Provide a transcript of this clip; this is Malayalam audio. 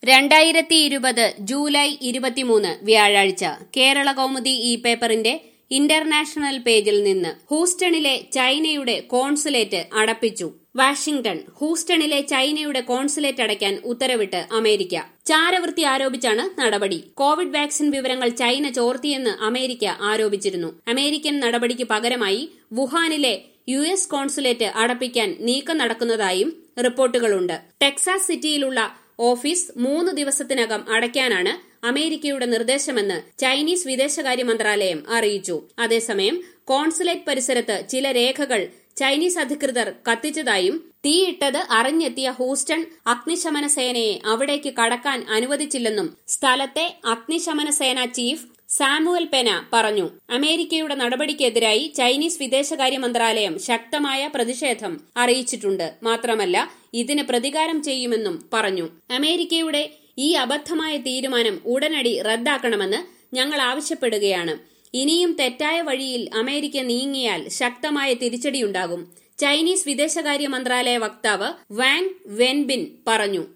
രണ്ടായിരത്തി ഇരുപത് ജൂലൈ ഇരുപത്തിമൂന്ന് വ്യാഴാഴ്ച കേരള കൗമുദി ഈ പേപ്പറിന്റെ ഇന്റർനാഷണൽ പേജിൽ നിന്ന് ഹൂസ്റ്റണിലെ ചൈനയുടെ കോൺസുലേറ്റ് അടപ്പിച്ചു വാഷിംഗ്ടൺ ഹൂസ്റ്റണിലെ ചൈനയുടെ കോൺസുലേറ്റ് അടയ്ക്കാൻ ഉത്തരവിട്ട് അമേരിക്ക ചാരവൃത്തി ആരോപിച്ചാണ് നടപടി കോവിഡ് വാക്സിൻ വിവരങ്ങൾ ചൈന ചോർത്തിയെന്ന് അമേരിക്ക ആരോപിച്ചിരുന്നു അമേരിക്കൻ നടപടിക്ക് പകരമായി വുഹാനിലെ യു എസ് കോൺസുലേറ്റ് അടപ്പിക്കാൻ നീക്കം നടക്കുന്നതായും റിപ്പോർട്ടുകളുണ്ട് ടെക്സാസ് സിറ്റിയിലുള്ള ഓഫീസ് മൂന്ന് ദിവസത്തിനകം അടയ്ക്കാനാണ് അമേരിക്കയുടെ നിർദ്ദേശമെന്ന് ചൈനീസ് വിദേശകാര്യ മന്ത്രാലയം അറിയിച്ചു അതേസമയം കോൺസുലേറ്റ് പരിസരത്ത് ചില രേഖകൾ ചൈനീസ് അധികൃതർ കത്തിച്ചതായും തീയിട്ടത് അറിഞ്ഞെത്തിയ ഹൂസ്റ്റൺ അഗ്നിശമന സേനയെ അവിടേക്ക് കടക്കാൻ അനുവദിച്ചില്ലെന്നും സ്ഥലത്തെ അഗ്നിശമന സേന ചീഫ് സാമുവൽ പെന പറഞ്ഞു അമേരിക്കയുടെ നടപടിക്കെതിരായി ചൈനീസ് വിദേശകാര്യ മന്ത്രാലയം ശക്തമായ പ്രതിഷേധം അറിയിച്ചിട്ടുണ്ട് മാത്രമല്ല ഇതിന് പ്രതികാരം ചെയ്യുമെന്നും പറഞ്ഞു അമേരിക്കയുടെ ഈ അബദ്ധമായ തീരുമാനം ഉടനടി റദ്ദാക്കണമെന്ന് ഞങ്ങൾ ആവശ്യപ്പെടുകയാണ് ഇനിയും തെറ്റായ വഴിയിൽ അമേരിക്ക നീങ്ങിയാൽ ശക്തമായ തിരിച്ചടിയുണ്ടാകും ചൈനീസ് വിദേശകാര്യ മന്ത്രാലയ വക്താവ് വാങ് വെൻബിൻ പറഞ്ഞു